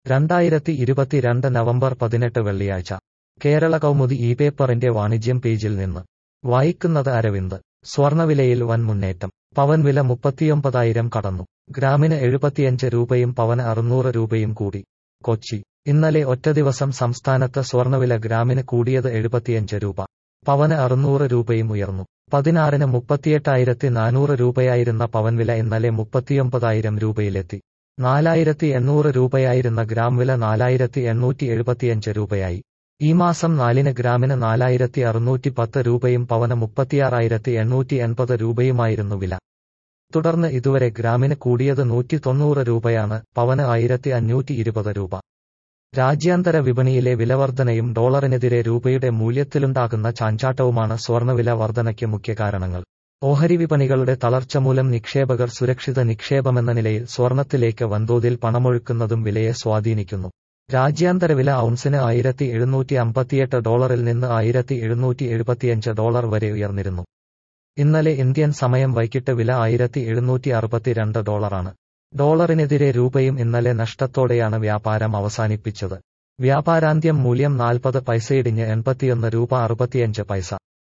രണ്ടായിരത്തി ഇരുപത്തിരണ്ട് നവംബർ പതിനെട്ട് വെള്ളിയാഴ്ച കേരള കൗമുദി ഈ പേപ്പറിന്റെ വാണിജ്യം പേജിൽ നിന്ന് വായിക്കുന്നത് അരവിന്ദ് സ്വർണവിലയിൽ വൻ മുന്നേറ്റം പവൻ വില മുപ്പത്തിയൊമ്പതായിരം കടന്നു ഗ്രാമിന് എഴുപത്തിയഞ്ച് രൂപയും പവന് അറുന്നൂറ് രൂപയും കൂടി കൊച്ചി ഇന്നലെ ഒറ്റ ദിവസം സംസ്ഥാനത്ത് സ്വർണവില ഗ്രാമിന് കൂടിയത് എഴുപത്തിയഞ്ച് രൂപ പവന് അറുന്നൂറ് രൂപയും ഉയർന്നു പതിനാറിന് മുപ്പത്തിയെട്ടായിരത്തി നാനൂറ് രൂപയായിരുന്ന പവൻ വില ഇന്നലെ മുപ്പത്തിയൊമ്പതായിരം രൂപയിലെത്തി നാലായിരത്തി എണ്ണൂറ് രൂപയായിരുന്ന ഗ്രാം വില നാലായിരത്തി എണ്ണൂറ്റി എഴുപത്തിയഞ്ച് രൂപയായി ഈ മാസം നാലിന് ഗ്രാമിന് നാലായിരത്തി അറുന്നൂറ്റി പത്ത് രൂപയും പവന് മുപ്പത്തിയാറായിരത്തി എണ്ണൂറ്റി എൺപത് രൂപയുമായിരുന്നു വില തുടർന്ന് ഇതുവരെ ഗ്രാമിന് കൂടിയത് നൂറ്റി തൊണ്ണൂറ് രൂപയാണ് പവന് ആയിരത്തി അഞ്ഞൂറ്റി ഇരുപത് രൂപ രാജ്യാന്തര വിപണിയിലെ വിലവർധനയും ഡോളറിനെതിരെ രൂപയുടെ മൂല്യത്തിലുണ്ടാകുന്ന ചാഞ്ചാട്ടവുമാണ് സ്വർണവില വർധനയ്ക്ക് മുഖ്യ കാരണങ്ങൾ ഓഹരി വിപണികളുടെ തളർച്ച മൂലം നിക്ഷേപകർ സുരക്ഷിത നിക്ഷേപമെന്ന നിലയിൽ സ്വർണത്തിലേക്ക് വൻതോതിൽ പണമൊഴുക്കുന്നതും വിലയെ സ്വാധീനിക്കുന്നു രാജ്യാന്തര വില ഔൺസിന് ആയിരത്തി എഴുന്നൂറ്റി അമ്പത്തിയെട്ട് ഡോളറിൽ നിന്ന് ആയിരത്തി എഴുന്നൂറ്റി എഴുപത്തിയഞ്ച് ഡോളർ വരെ ഉയർന്നിരുന്നു ഇന്നലെ ഇന്ത്യൻ സമയം വൈകിട്ട് വില ആയിരത്തി എഴുന്നൂറ്റി അറുപത്തിരണ്ട് ഡോളറാണ് ഡോളറിനെതിരെ രൂപയും ഇന്നലെ നഷ്ടത്തോടെയാണ് വ്യാപാരം അവസാനിപ്പിച്ചത് വ്യാപാരാന്ത്യം മൂല്യം നാൽപ്പത് പൈസയിടിഞ്ഞ് എൺപത്തിയൊന്ന് രൂപ അറുപത്തിയഞ്ച് പൈസ